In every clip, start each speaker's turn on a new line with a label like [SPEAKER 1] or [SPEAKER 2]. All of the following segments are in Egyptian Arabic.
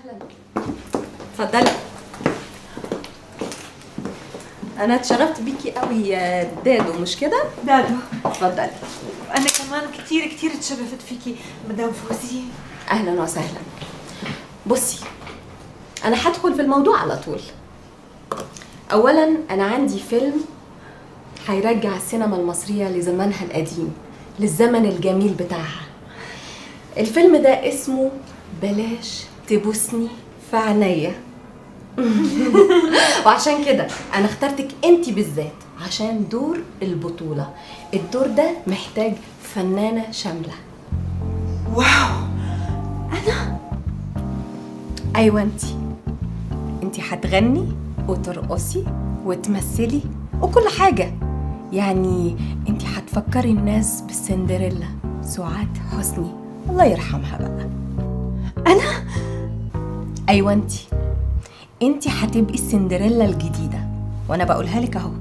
[SPEAKER 1] اهلا اتفضلي انا اتشرفت بيكي قوي يا دادو مش كده
[SPEAKER 2] دادو
[SPEAKER 1] اتفضلي
[SPEAKER 2] انا كمان كتير كتير تشرفت فيكي مدام فوزية
[SPEAKER 1] اهلا وسهلا بصي انا هدخل في الموضوع على طول اولا انا عندي فيلم هيرجع السينما المصريه لزمانها القديم للزمن الجميل بتاعها الفيلم ده اسمه بلاش تبوسني في عينيا وعشان كده انا اخترتك انت بالذات عشان دور البطوله الدور ده محتاج فنانه شامله
[SPEAKER 2] واو
[SPEAKER 1] ايوه انتي انتي هتغني وترقصي وتمثلي وكل حاجه يعني انتي هتفكري الناس بالسندريلا سعاد حسني الله يرحمها بقى
[SPEAKER 2] انا
[SPEAKER 1] ايوه انتي انتي هتبقي السندريلا الجديده وانا بقولها لك اهو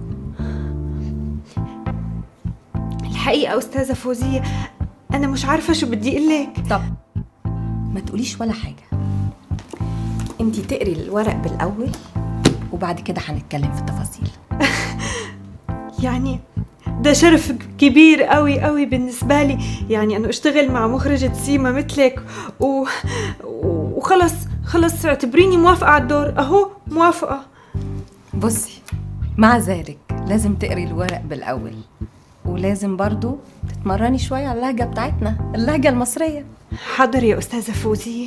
[SPEAKER 2] الحقيقة أستاذة فوزية أنا مش عارفة شو بدي أقول لك
[SPEAKER 1] طب ما تقوليش ولا حاجه انتي تقري الورق بالاول وبعد كده هنتكلم في التفاصيل
[SPEAKER 2] يعني ده شرف كبير قوي قوي بالنسبة لي يعني أنه أشتغل مع مخرجة سيما مثلك و... وخلص خلص اعتبريني موافقة على الدور أهو موافقة
[SPEAKER 1] بصي مع ذلك لازم تقري الورق بالأول ولازم برضو تتمرني شوية على اللهجة بتاعتنا اللهجة المصرية
[SPEAKER 2] حاضر يا أستاذة فوزية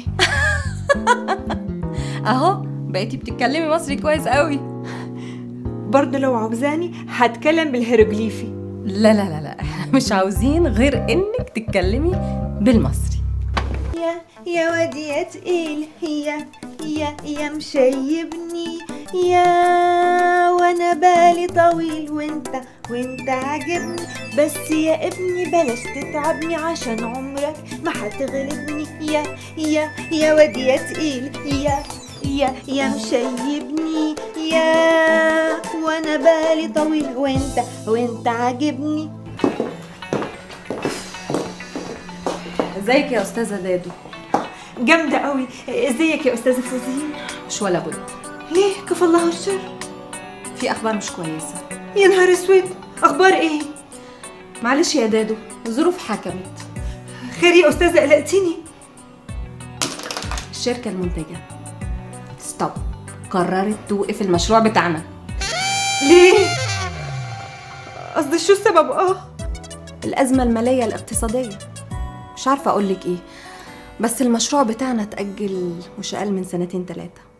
[SPEAKER 1] أهو بقيتي بتتكلمي مصري كويس قوي
[SPEAKER 2] برضه لو عاوزاني هتكلم بالهيروغليفي
[SPEAKER 1] لا لا لا لا مش عاوزين غير إنك تتكلمي بالمصري
[SPEAKER 2] يا يا وادي يا تقيل يا يا يا مشيبني يا وانا بالي طويل وانت وانت عاجبني بس يا ابني بلاش تتعبني عشان عمرك ما هتغلبني يا يا يا وادي يا تقيل يا يا يا مشيبني يا وانا بالي طويل وانت وانت عاجبني
[SPEAKER 1] ازيك يا أستاذة دادو
[SPEAKER 2] جامدة قوي ازيك يا استاذة فوزية
[SPEAKER 1] مش ولا بد
[SPEAKER 2] ليه كفى الله الشر
[SPEAKER 1] في أخبار مش كويسة
[SPEAKER 2] يا نهار اسود اخبار ايه
[SPEAKER 1] معلش يا دادو الظروف حكمت
[SPEAKER 2] خير يا استاذة قلقتيني
[SPEAKER 1] الشركة المنتجة ستوب قررت توقف المشروع بتاعنا
[SPEAKER 2] ليه قصدي شو السبب اه
[SPEAKER 1] الأزمة المالية الاقتصادية مش عارفة أقولك إيه بس المشروع بتاعنا اتأجل مش أقل من سنتين تلاتة